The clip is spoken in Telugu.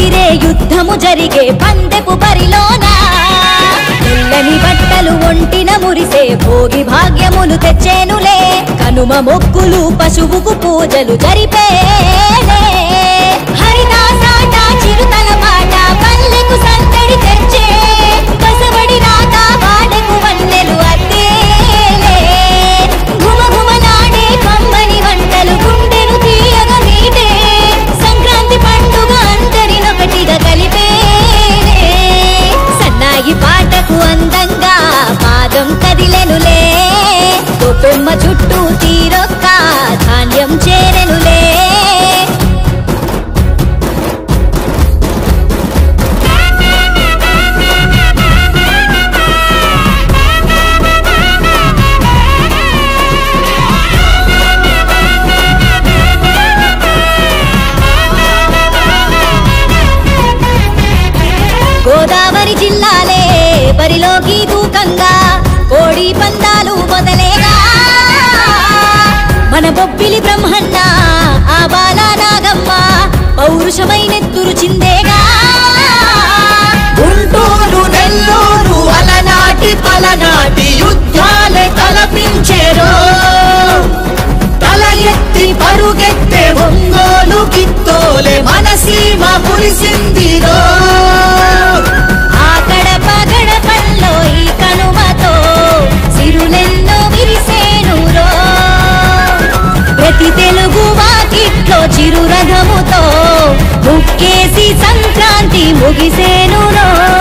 ఎదిరే యుద్ధము జరిగే పందెపు బరిలోనా తెల్లని బట్టలు ఒంటిన మురిసే భోగి భాగ్యములు తెచ్చేనులే కనుమ మొక్కులు పశువుకు పూజలు జరిపేలే హరిదాసాట చిరుతల మాట పల్లెకు సందడి తెచ్చే కసబడి రాత వాడకు వన్నెలు అద్దేలే ఘుమఘుమలాడే కమ్మని వంటలు గుండెను తీయగా మీటే సంక్రాంతి పండుగ అందరినొకటిగా కలిపేలే సన్నాయి పాటకు అందంగా పాదం కదిలెనులే తొప్పెమ్మ చుట్టూ తీరొక్క ధాన్యం చేరెనులే గోదావరి జిల్లాలే బరిలోకి దూకంగా కోడి పందాలు మొదలేగా మన బొబ్బిలి బ్రహ్మన్న ఆ బాల నాగమ్మ పౌరుషమైనెత్తురు చిందేగా గుంటూరు నెల్లూరు అలనాటి పలనాటి యుద్ధాలే తలపించేరో తల ఎత్తి పరుగెత్తే ఒంగోలు కిత్తోలే మనసీమ మురిసిందిరో ఆకడ పగడ పల్లో ఈ కనుమతో సిరులెన్నో విరిసేనురో ప్రతి తెలుగు వాకిట్లో చిరురథముతో ముక్కేసి సంక్రాంతి ముగిసేనురో